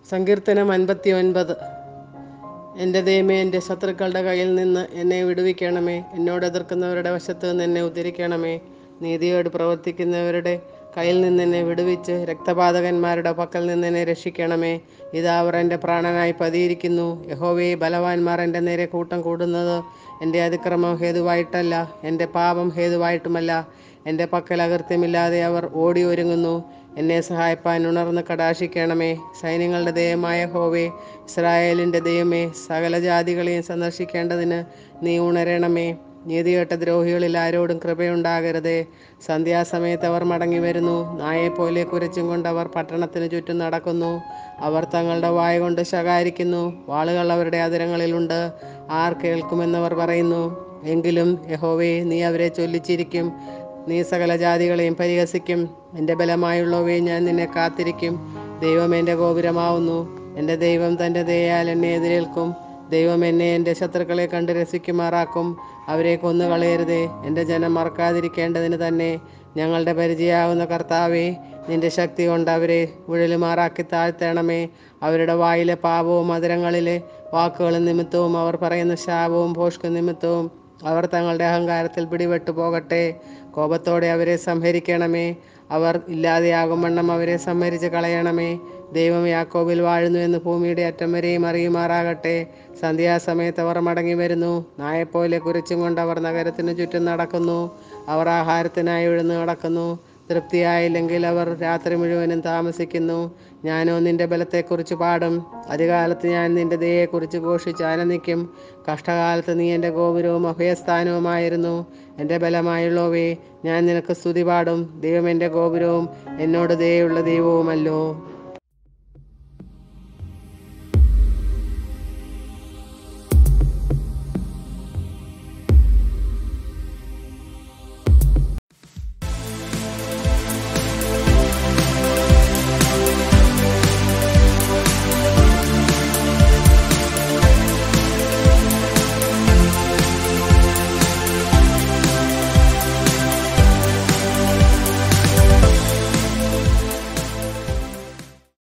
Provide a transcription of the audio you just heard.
സങ്കീർത്തനം അൻപത്തി ഒൻപത് എൻ്റെ ദൈവമേ എൻ്റെ ശത്രുക്കളുടെ കയ്യിൽ നിന്ന് എന്നെ വിടുവിക്കണമേ എന്നോട് എതിർക്കുന്നവരുടെ വശത്ത് നിന്ന് എന്നെ ഉദ്ധരിക്കണമേ നീതിയോട് പ്രവർത്തിക്കുന്നവരുടെ കയ്യിൽ നിന്ന് എന്നെ വിടുവിച്ച് രക്തപാതകന്മാരുടെ പക്കൽ നിന്ന് എന്നെ രക്ഷിക്കണമേ ഇതാ അവർ എൻ്റെ പ്രാണനായി പതിയിരിക്കുന്നു യഹോവേ ബലവാന്മാർ എൻ്റെ നേരെ കൂട്ടം കൂടുന്നത് എൻ്റെ അതിക്രമം ഹേതുവായിട്ടല്ല എൻ്റെ പാപം ഹേതുവായിട്ടുമല്ല എൻ്റെ പക്കൽ അകൃത്യമില്ലാതെ അവർ ഓടി ഒരുങ്ങുന്നു എന്നെ സഹായിപ്പാൻ ഉണർന്ന് കടാശിക്കണമേ സൈന്യങ്ങളുടെ ദൈവമായ ഹോവേ ഇസ്രായേലിൻ്റെ ദൈവമേ സകല ജാതികളെയും സന്ദർശിക്കേണ്ടതിന് നീ ഉണരണമേ നീതികെട്ട ദ്രോഹികളിൽ ആരോടും കൃപയുണ്ടാകരുതേ സന്ധ്യാസമയത്ത് അവർ മടങ്ങി വരുന്നു നായെപ്പോലെ കുരച്ചും കൊണ്ട് അവർ പട്ടണത്തിന് ചുറ്റും നടക്കുന്നു അവർ തങ്ങളുടെ വായ കൊണ്ട് ശകാരിക്കുന്നു വാളുകൾ അവരുടെ അതിരങ്ങളിലുണ്ട് ആർ കേൾക്കുമെന്നവർ പറയുന്നു എങ്കിലും യഹോവേ നീ അവരെ ചൊല്ലിച്ചിരിക്കും നീ സകല ജാതികളെയും പരിഹസിക്കും എൻ്റെ ബലമായുള്ളവയെ ഞാൻ നിന്നെ കാത്തിരിക്കും ദൈവം എൻ്റെ ഗോപുരമാവുന്നു എൻ്റെ ദൈവം തൻ്റെ ദയാൽ എന്നെ എതിരേൽക്കും ദൈവം എന്നെ എൻ്റെ ശത്രുക്കളെ കണ്ട് രസിക്കുമാറാക്കും അവരെ കൊന്നുകളയരുതേ എൻ്റെ ജനം മറക്കാതിരിക്കേണ്ടതിന് തന്നെ ഞങ്ങളുടെ പരിചയാവുന്ന കർത്താവേ നിന്റെ ശക്തി കൊണ്ട് അവരെ ഉഴലുമാറാക്കി താഴ്ത്തണമേ അവരുടെ വായിലെ പാപവും മധുരങ്ങളിലെ വാക്കുകളും നിമിത്തവും അവർ പറയുന്ന ശാപവും ഭോഷ്കു നിമിത്തവും അവർ തങ്ങളുടെ അഹങ്കാരത്തിൽ പിടിപെട്ടു പോകട്ടെ കോപത്തോടെ അവരെ സംഹരിക്കണമേ അവർ ഇല്ലാതെയാകും വണ്ണം അവരെ സംഹരിച്ച് കളയണമേ ദൈവം യാക്കോബിൽ വാഴുന്നു എന്ന് ഭൂമിയുടെ അറ്റം വരെയും അറിയുമാറാകട്ടെ സന്ധ്യാസമയത്ത് അവർ മടങ്ങി വരുന്നു നായെപ്പോലെ കുരിച്ചും കൊണ്ട് അവർ നഗരത്തിന് ചുറ്റും നടക്കുന്നു അവർ ആഹാരത്തിനായി എഴുന്നു നടക്കുന്നു തൃപ്തിയായില്ലെങ്കിൽ അവർ രാത്രി മുഴുവനും താമസിക്കുന്നു ഞാനോ നിന്റെ ബലത്തെക്കുറിച്ച് പാടും അധികാലത്ത് ഞാൻ നിന്റെ ദയയെക്കുറിച്ച് ഘോഷിച്ച് ആനന്ദിക്കും കഷ്ടകാലത്ത് നീ എൻ്റെ ഗോപുരവും അഭയസ്ഥാനവുമായിരുന്നു എൻ്റെ ബലമായുള്ളവേ ഞാൻ നിനക്ക് സ്തുതി പാടും ദൈവം എൻ്റെ ഗോപുരവും എന്നോട് ദയുള്ള ദൈവവുമല്ലോ